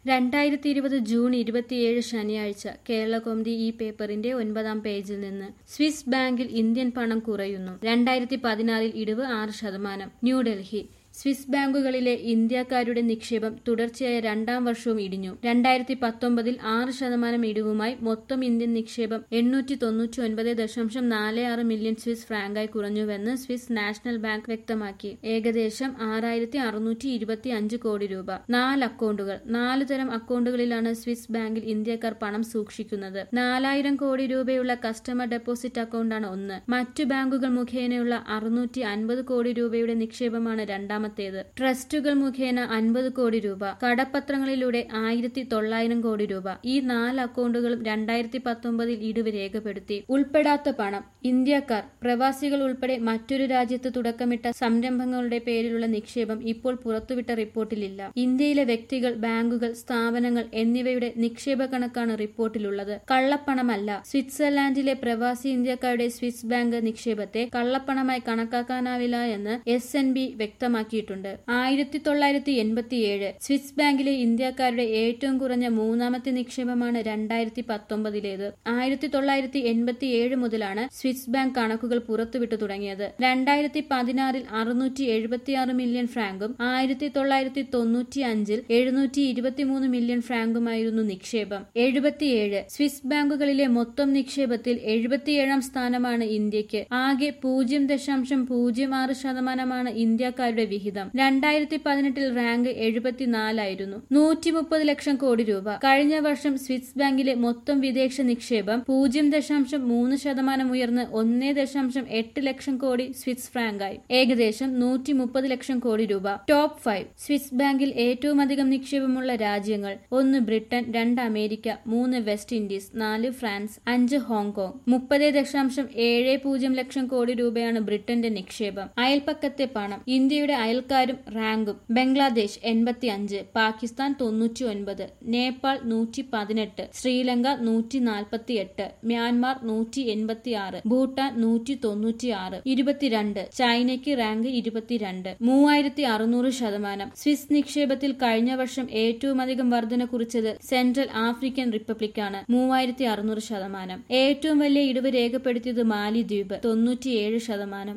രണ്ടായിരത്തി ഇരുപത് ജൂൺ ഇരുപത്തിയേഴ് ശനിയാഴ്ച കേരളകൗമുദി ഈ പേപ്പറിന്റെ ഒൻപതാം പേജിൽ നിന്ന് സ്വിസ് ബാങ്കിൽ ഇന്ത്യൻ പണം കുറയുന്നു രണ്ടായിരത്തി പതിനാറിൽ ഇടിവ് ആറ് ശതമാനം ന്യൂഡൽഹി സ്വിസ് ബാങ്കുകളിലെ ഇന്ത്യക്കാരുടെ നിക്ഷേപം തുടർച്ചയായ രണ്ടാം വർഷവും ഇടിഞ്ഞു രണ്ടായിരത്തി പത്തൊമ്പതിൽ ആറ് ശതമാനം ഇടിവുമായി മൊത്തം ഇന്ത്യൻ നിക്ഷേപം എണ്ണൂറ്റി തൊണ്ണൂറ്റി ഒൻപത് ദശാംശം നാല് ആറ് മില്യൺ സ്വിസ് ഫ്രാങ്കായി കുറഞ്ഞുവെന്ന് സ്വിസ് നാഷണൽ ബാങ്ക് വ്യക്തമാക്കി ഏകദേശം ആറായിരത്തി അറുന്നൂറ്റി ഇരുപത്തി അഞ്ച് കോടി രൂപ നാല് അക്കൗണ്ടുകൾ നാല് തരം അക്കൗണ്ടുകളിലാണ് സ്വിസ് ബാങ്കിൽ ഇന്ത്യക്കാർ പണം സൂക്ഷിക്കുന്നത് നാലായിരം കോടി രൂപയുള്ള കസ്റ്റമർ ഡെപ്പോസിറ്റ് അക്കൗണ്ടാണ് ഒന്ന് മറ്റു ബാങ്കുകൾ മുഖേനയുള്ള അറുന്നൂറ്റി അൻപത് കോടി രൂപയുടെ നിക്ഷേപമാണ് രണ്ടാമത്തേത് ട്രസ്റ്റുകൾ മുഖേന അൻപത് കോടി രൂപ കടപ്പത്രങ്ങളിലൂടെ ആയിരത്തി തൊള്ളായിരം കോടി രൂപ ഈ നാല് അക്കൗണ്ടുകളും രണ്ടായിരത്തി പത്തൊമ്പതിൽ ഇടിവ് രേഖപ്പെടുത്തി ഉൾപ്പെടാത്ത പണം ഇന്ത്യക്കാർ പ്രവാസികൾ ഉൾപ്പെടെ മറ്റൊരു രാജ്യത്ത് തുടക്കമിട്ട സംരംഭങ്ങളുടെ പേരിലുള്ള നിക്ഷേപം ഇപ്പോൾ പുറത്തുവിട്ട റിപ്പോർട്ടിലില്ല ഇന്ത്യയിലെ വ്യക്തികൾ ബാങ്കുകൾ സ്ഥാപനങ്ങൾ എന്നിവയുടെ നിക്ഷേപ കണക്കാണ് റിപ്പോർട്ടിലുള്ളത് കള്ളപ്പണമല്ല സ്വിറ്റ്സർലാൻഡിലെ പ്രവാസി ഇന്ത്യക്കാരുടെ സ്വിസ് ബാങ്ക് നിക്ഷേപത്തെ കള്ളപ്പണമായി കണക്കാക്കാനാവില്ല എന്ന് എസ് എൻ ബി വ്യക്തമാക്കിയിട്ടുണ്ട് ആയിരത്തി തൊള്ളായിരത്തി എൺപത്തിയേഴ് സ്വിസ് ബാങ്കിലെ ഇന്ത്യക്കാരുടെ ഏറ്റവും കുറഞ്ഞ മൂന്നാമത്തെ നിക്ഷേപമാണ് രണ്ടായിരത്തി പത്തൊമ്പതിലേത് ആയിരത്തി തൊള്ളായിരത്തി എൺപത്തിയേഴ് മുതലാണ് സ്വിസ് ബാങ്ക് കണക്കുകൾ പുറത്തുവിട്ടു തുടങ്ങിയത് രണ്ടായിരത്തി പതിനാറിൽ അറുന്നൂറ്റി എഴുപത്തിയാറ് മില്യൺ ഫ്രാങ്കും ആയിരത്തി തൊള്ളായിരത്തി തൊണ്ണൂറ്റി അഞ്ചിൽ എഴുന്നൂറ്റി ഇരുപത്തിമൂന്ന് മില്യൺ ഫ്രാങ്കുമായിരുന്നു നിക്ഷേപം എഴുപത്തിയേഴ് സ്വിസ് ബാങ്കുകളിലെ മൊത്തം നിക്ഷേപത്തിൽ എഴുപത്തിയേഴാം സ്ഥാനമാണ് ഇന്ത്യക്ക് ആകെ പൂജ്യം ദശാംശം പൂജ്യം ആറ് ശതമാനമാണ് ഇന്ത്യക്കാരുടെ വിഹിതം രണ്ടായിരത്തി പതിനെട്ടിൽ റാങ്ക് എഴുപത്തിനാലായിരുന്നു നൂറ്റി മുപ്പത് ലക്ഷം കോടി രൂപ കഴിഞ്ഞ വർഷം സ്വിസ് ബാങ്കിലെ മൊത്തം വിദേശ നിക്ഷേപം പൂജ്യം ദശാംശം മൂന്ന് ശതമാനം ഉയർന്ന് ഒന്നേ ദശാംശം എട്ട് ലക്ഷം കോടി സ്വിസ് ഫ്രാങ്കായി ഏകദേശം നൂറ്റി മുപ്പത് ലക്ഷം കോടി രൂപ ടോപ്പ് ഫൈവ് സ്വിസ് ബാങ്കിൽ ഏറ്റവും അധികം നിക്ഷേപമുള്ള രാജ്യങ്ങൾ ഒന്ന് ബ്രിട്ടൻ രണ്ട് അമേരിക്ക മൂന്ന് വെസ്റ്റ് ഇൻഡീസ് നാല് ഫ്രാൻസ് അഞ്ച് ഹോങ്കോങ് മുപ്പത് ദശാംശം ഏഴ് പൂജ്യം ലക്ഷം കോടി രൂപയാണ് ബ്രിട്ടന്റെ നിക്ഷേപം അയൽപ്പക്കത്തെ പണം ഇന്ത്യയുടെ അയൽക്കാരും റാങ്കും ബംഗ്ലാദേശ് എൺപത്തി അഞ്ച് പാകിസ്ഥാൻ തൊണ്ണൂറ്റി ഒൻപത് നേപ്പാൾ നൂറ്റി പതിനെട്ട് ശ്രീലങ്ക നൂറ്റി നാൽപ്പത്തി എട്ട് മ്യാൻമാർ നൂറ്റി എൺപത്തി ആറ് ഭൂട്ടാൻ നൂറ്റി തൊണ്ണൂറ്റി ആറ് ഇരുപത്തിരണ്ട് ചൈനയ്ക്ക് റാങ്ക് ഇരുപത്തിരണ്ട് മൂവായിരത്തി അറുന്നൂറ് ശതമാനം സ്വിസ് നിക്ഷേപത്തിൽ കഴിഞ്ഞ വർഷം ഏറ്റവും അധികം വർധന കുറിച്ചത് സെൻട്രൽ ആഫ്രിക്കൻ റിപ്പബ്ലിക്കാണ് മൂവായിരത്തി അറുന്നൂറ് ശതമാനം ഏറ്റവും വലിയ ഇടിവ് രേഖപ്പെടുത്തിയത് മാലിദ്വീപ് തൊണ്ണൂറ്റിയേഴ് ശതമാനം